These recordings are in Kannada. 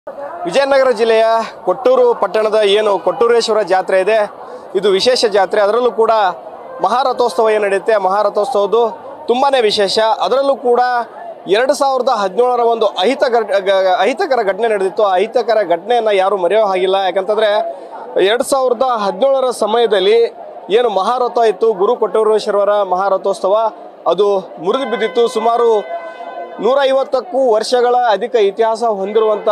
ವಿಜಯನಗರ ಜಿಲ್ಲೆಯ ಕೊಟ್ಟೂರು ಪಟ್ಟಣದ ಏನು ಕೊಟ್ಟೂರೇಶ್ವರ ಜಾತ್ರೆ ಇದೆ ಇದು ವಿಶೇಷ ಜಾತ್ರೆ ಅದರಲ್ಲೂ ಕೂಡ ಮಹಾರಥೋತ್ಸವ ಏನು ನಡೆಯುತ್ತೆ ಮಹಾರಥೋತ್ಸವದ್ದು ತುಂಬಾ ವಿಶೇಷ ಅದರಲ್ಲೂ ಕೂಡ ಎರಡು ಸಾವಿರದ ಹದಿನೇಳರ ಒಂದು ಅಹಿತ ಘಟ್- ಗ- ಅಹಿತಕರ ಘಟನೆ ನಡೆದಿತ್ತು ಆ ಅಹಿತಕರ ಘಟನೆಯನ್ನು ಯಾರು ಮರೆಯೋ ಹಾಗಿಲ್ಲ ಯಾಕಂತಂದರೆ ಎರಡು ಸಾವಿರದ ಹದಿನೇಳರ ಸಮಯದಲ್ಲಿ ಏನು ಮಹಾರಥ ಇತ್ತು ಗುರು ಕೊಟ್ಟೂರೇಶ್ವರರ ಮಹಾರಥೋತ್ಸವ ಅದು ಮುರಿದು ಬಿದ್ದಿತ್ತು ಸುಮಾರು ನೂರ ಐವತ್ತಕ್ಕೂ ವರ್ಷಗಳ ಅಧಿಕ ಇತಿಹಾಸ ಹೊಂದಿರುವಂಥ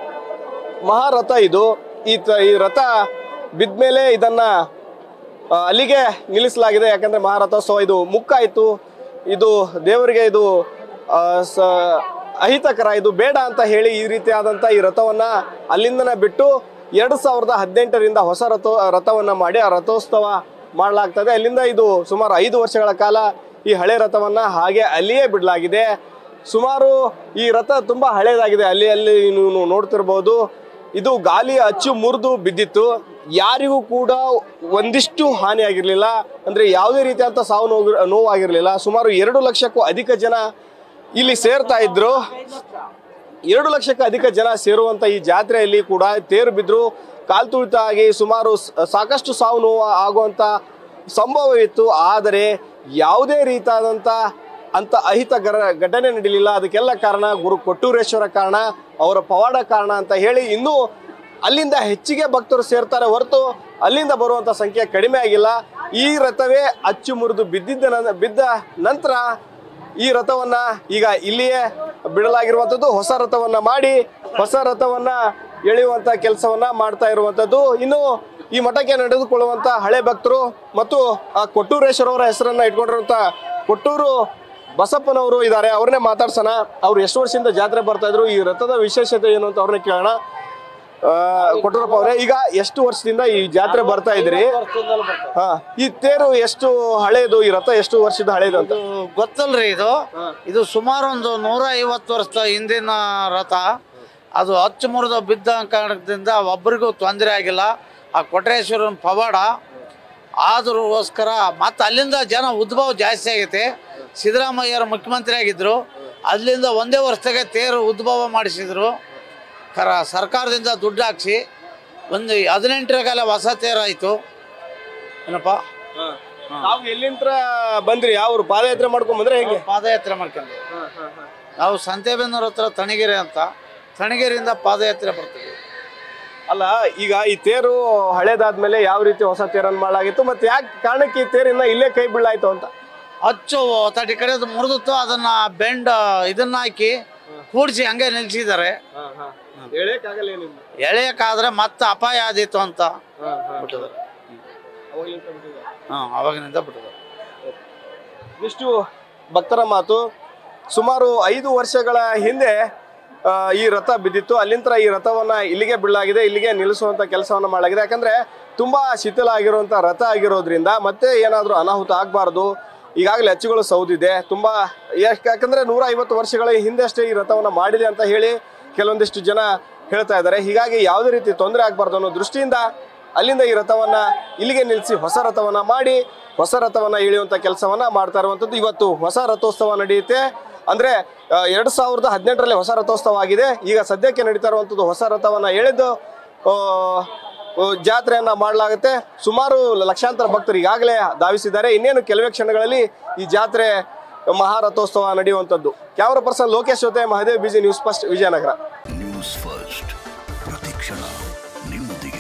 ಮಹಾರಥ ಇದು ಈ ತ ಈ ರಥ ಬಿದ್ಮೇಲೆ ಇದನ್ನ ಆ, ಅಲ್ಲಿಗೆ ನಿಲ್ಲಿಸಲಾಗಿದೆ ಯಾಕಂದ್ರೆ ಮಹಾರಥೋತ್ಸವ ಇದು ಮುಕ್ಕಾಯಿತು ಇದು ದೇವರಿಗೆ ಇದು ಆ, ಸ ಅಹಿತಕರ ಇದು ಬೇಡ ಅಂತ ಹೇಳಿ ಈ ರೀತಿಯಾದಂಥ ಈ ರಥವನ್ನ ಅಲ್ಲಿಂದನೇ ಬಿಟ್ಟು ಎರಡು ಸಾವಿರದ ಹದಿನೆಂಟರಿಂದ ಹೊಸ ರಥ ರಥವನ್ನ ಮಾಡಿ ಆ ರಥೋತ್ಸವ ಮಾಡಲಾಗ್ತದೆ ಅಲ್ಲಿಂದ ಇದು ಸುಮಾರು ಐದು ವರ್ಷಗಳ ಕಾಲ ಈ ಹಳೆ ರಥವನ್ನ ಹಾಗೆ ಅಲ್ಲಿಯೇ ಬಿಡಲಾಗಿದೆ ಸುಮಾರು ಈ ರಥ ತುಂಬಾ ಹಳೇದಾಗಿದೆ ಅಲ್ಲಿ ಅಲ್ಲಿ ನೀವು ನೋಡ್ತಿರ್ಬೋದು ಇದು ಗಾಲಿ ಅಚ್ಚು ಮುರಿದು ಬಿದ್ದಿತ್ತು ಯಾರಿಗೂ ಕೂಡ ಒಂದಿಷ್ಟು ಹಾನಿ ಆಗಿರಲಿಲ್ಲ ಅಂದ್ರೆ ಯಾವುದೇ ರೀತಿಯಾದಂಥ ಸಾವು ನೋವು ನೋವಾಗಿರಲಿಲ್ಲ ಸುಮಾರು ಎರಡು ಲಕ್ಷಕ್ಕೂ ಅಧಿಕ ಜನ ಇಲ್ಲಿ ಸೇರ್ತಾ ಇದ್ರು ಎರಡು ಲಕ್ಷಕ್ಕೂ ಅಧಿಕ ಜನ ಸೇರುವಂತ ಈ ಜಾತ್ರೆಯಲ್ಲಿ ಕೂಡ ತೇರು ಬಿದ್ರು ಕಾಲ್ ತುಳಿತ ಆಗಿ ಸುಮಾರು ಸ- ಸಾಕಷ್ಟು ಸಾವು ನೋವು ಆಗುವಂತ ಸಂಭವವಿತ್ತು ಆದರೆ ಯಾವುದೇ ರೀತಿಯಾದಂಥ ಅಂತ ಅಹಿತ ಗರ ಘಟನೆ ನಡೀಲಿಲ್ಲ ಅದಕ್ಕೆಲ್ಲ ಕಾರಣ ಗುರು ಕೊಟ್ಟೂರೇಶ್ವರ ಕಾರಣ ಅವರ ಪವಾಡ ಕಾರಣ ಅಂತ ಹೇಳಿ ಇನ್ನೂ ಅಲ್ಲಿಂದ ಹೆಚ್ಚಿಗೆ ಭಕ್ತರು ಸೇರ್ತಾರೆ ಹೊರತು ಅಲ್ಲಿಂದ ಬರುವಂತ ಸಂಖ್ಯೆ ಕಡಿಮೆ ಆಗಿಲ್ಲ ಈ ರಥವೇ ಅಚ್ಚು ಮುರಿದು ಬಿದ್ದಿದ್ದ ನನ್- ಬಿದ್ದ ನಂತರ ಈ ರಥವನ್ನ ಈಗ ಇಲ್ಲಿಯೇ ಬಿಡಲಾಗಿರುವಂಥದ್ದು ಹೊಸ ರಥವನ್ನ ಮಾಡಿ ಹೊಸ ರಥವನ್ನ ಎಳೆಯುವಂತ ಕೆಲಸವನ್ನ ಮಾಡ್ತಾ ಇರುವಂಥದ್ದು ಇನ್ನು ಈ ಮಠಕ್ಕೆ ನಡೆದುಕೊಳ್ಳುವಂತ ಹಳೆ ಭಕ್ತರು ಮತ್ತು ಆ ಕೊಟ್ಟೂರೇಶ್ವರವರ ಹೆಸರನ್ನ ಇಟ್ಕೊಂಡಿರುವಂತ ಕೊಟ್ಟೂರು ಬಸಪ್ಪನವರು ಇದ್ದಾರೆ ಅವ್ರನ್ನೇ ಮಾತಾಡ್ಸೋಣ ಅವ್ರು ಎಷ್ಟು ವರ್ಷದಿಂದ ಜಾತ್ರೆ ಬರ್ತಾ ಇದ್ರು ಈ ರಥದ ವಿಶೇಷತೆ ಏನು ಅಂತ ಅವ್ರನ್ನ ಕೇಳೋಣ ಆ, ಕೊಟ್ಟೂರಪ್ಪ ಅವರೇ ಈಗ ಎಷ್ಟು ವರ್ಷದಿಂದ ಈ ಜಾತ್ರೆ ಬರ್ತಾ ಇದ್ರಿ ಹಾ ಈ ತೇರು ಎಷ್ಟು ಹಳೇದು ಈ ರಥ ಎಷ್ಟು ವರ್ಷದ ಹಳೇದು ಅಂತ ಇದು ಗೊತ್ತಲ್ರಿ ಇದು ಇದು ಸುಮಾರು ಒಂದು ನೂರ ಐವತ್ತು ವರ್ಷದ ಹಿಂದಿನ ರಥ ಅದು ಹಚ್ಚು ಮುರಿದು ಬಿದ್ದ ಕಾರಣದಿಂದ ಒಬ್ಬರಿಗೂ ತೊಂದರೆ ಆಗಿಲ್ಲ ಆ ಕೊಟ್ರೇಶ್ವರನ ಪವಾಡ ಆದ್ರಗೋಸ್ಕರ ಮತ್ತೆ ಅಲ್ಲಿಂದ ಜನ ಉದ್ಭವ ಜಾಸ್ತಿ ಆಗೈತೆ ಸಿದ್ದರಾಮಯ್ಯರು ಮುಖ್ಯಮಂತ್ರಿ ಆಗಿದ್ರು ಅಲ್ಲಿಂದ ಒಂದೇ ವರ್ಷದಾಗೆ ತೇರು ಉದ್ಭವ ಮಾಡಿಸಿದ್ರು ಕರ ಸರ್ಕಾರದಿಂದ ದುಡ್ಡು ಹಾಕ್ಸಿ ಒಂದು ಹದಿನೆಂಟರ ಕಾಲ ಹೊಸ ತೇರಾಯಿತು ಏನಪ್ಪ ನಾವು ಎಲ್ಲಿಂತ್ರ ಬಂದ್ರಿ ಯಾವ ಪಾದಯಾತ್ರೆ ಮಾಡ್ಕೊಂಡ್ ಬಂದ್ರೆ ಹೇಗೆ ಪಾದಯಾತ್ರೆ ಮಾಡ್ಕೊಂಡು ನಾವು ಸಂತೆಬೆನ್ನೂರ ಹತ್ರ ತಣಿಗೆರೆ ಅಂತ ತಣಿಗೆರೆಯಿಂದ ಪಾದಯಾತ್ರೆ ಬರ್ತೀವಿ ಅಲ್ಲ ಈಗ ಈ ತೇರು ಹಳೇದಾದ್ಮೇಲೆ ಯಾವ ರೀತಿ ಹೊಸ ತೇರನ್ನು ಮಾಡಲಾಗಿತ್ತು ಮತ್ತೆ ಯಾಕೆ ಕಾರಣಕ್ಕೆ ಈ ತೇರಿನ ಇಲ್ಲೇ ಕೈ ಬೀಳಾಯ್ತು ಅಂತ ಅಚ್ಚು ತಟಿ ಕಡೆದು ಮುರಿದಿತ್ತು ಅದನ್ನ ಬೆಂಡ್ ಇದನ್ನ ಹಾಕಿ ಕೂಡಿಸಿ ಹಂಗೆ ನಿಲ್ಸಿದ್ದಾರೆ ಹೇಳಕ್ಕಾಗಲ್ಲ ಏನಿಲ್ಲ ಎಳೆಯಕ್ಕಾದ್ರೆ ಮತ್ತೆ ಅಪಾಯ ಆದೀತು ಅಂತ ಬಿಟ್ಟಿದ್ದಾರೆ ಹಾಂ ಅವಾಗಿನಿಂದ ಬಿಟ್ಟಿದ್ದಾರೆ ಇಷ್ಟು ಭಕ್ತರ ಮಾತು ಸುಮಾರು ಐದು ವರ್ಷಗಳ ಹಿಂದೆ ಆ, ಈ ರಥ ಬಿದ್ದಿತ್ತು ಅಲ್ಲಿಂದ ಈ ರಥವನ್ನ ಇಲ್ಲಿಗೆ ಬಿಡಲಾಗಿದೆ ಇಲ್ಲಿಗೆ ನಿಲ್ಲಿಸುವಂತ ಕೆಲಸವನ್ನ ಮಾಡಲಾಗಿದೆ ಯಾಕಂದ್ರೆ ತುಂಬಾ ಶಿಥಿಲ ಆಗಿರುವಂತ ರಥ ಆಗಿರೋದ್ರಿಂದ ಮತ್ತೆ ಏನಾದರೂ ಅನಾಹುತ ಆಗಬಾರ್ದು ಈಗಾಗಲೇ ಅಚ್ಚುಗಳು ಸೌದಿದೆ ತುಂಬಾ ಯಾಕ್- ಯಾಕಂದ್ರೆ ನೂರ ಐವತ್ತು ವರ್ಷಗಳ ಹಿಂದೆ ಅಷ್ಟೇ ಈ ರಥವನ್ನ ಮಾಡಿದೆ ಅಂತ ಹೇಳಿ ಕೆಲವೊಂದಿಷ್ಟು ಜನ ಹೇಳ್ತಾ ಇದ್ದಾರೆ ಹೀಗಾಗಿ ಯಾವುದೇ ರೀತಿ ತೊಂದರೆ ಆಗಬಾರ್ದು ಅನ್ನೋ ದೃಷ್ಟಿಯಿಂದ ಅಲ್ಲಿಂದ ಈ ರಥವನ್ನ ಇಲ್ಲಿಗೆ ನಿಲ್ಲಿಸಿ ಹೊಸ ರಥವನ್ನ ಮಾಡಿ ಹೊಸ ರಥವನ್ನ ಇಳಿಯುವಂತ ಕೆಲಸವನ್ನ ಮಾಡ್ತಾ ಇರುವಂತದ್ದು ಇವತ್ತು ಹೊಸ ರಥೋತ್ಸವ ನಡೆಯುತ್ತೆ ಅಂದ್ರೆ ಆ, ಎರಡ್ ಸಾವಿರದ ಹದಿನೆಂಟರಲ್ಲಿ ಹೊಸ ರಥೋತ್ಸವ ಆಗಿದೆ ಈಗ ಸದ್ಯಕ್ಕೆ ನಡೀತಾ ಇರುವಂತದ್ದು ಹೊಸ ರಥವನ್ನ ಎಳೆದು ಆ, ಆ, ಜಾತ್ರೆಯನ್ನ ಮಾಡಲಾಗುತ್ತೆ ಸುಮಾರು ಲಕ್ಷಾಂತರ ಭಕ್ತರು ಈಗಾಗಲೇ ಧಾವಿಸಿದ್ದಾರೆ ಇನ್ನೇನು ಕೆಲವೇ ಕ್ಷಣಗಳಲ್ಲಿ ಈ ಜಾತ್ರೆ ಮಹಾರಥೋತ್ಸವ ನಡೆಯುವಂಥದ್ದು ಕ್ಯಾಮರಾ ಪರ್ಸನ್ ಲೋಕೇಶ್ ಜೊತೆ Mahadev busy news first Vijayanagara news first ಪ್ರತಿಕ್ಷಣ ನಿಮ್ಮೊಂದಿಗೆ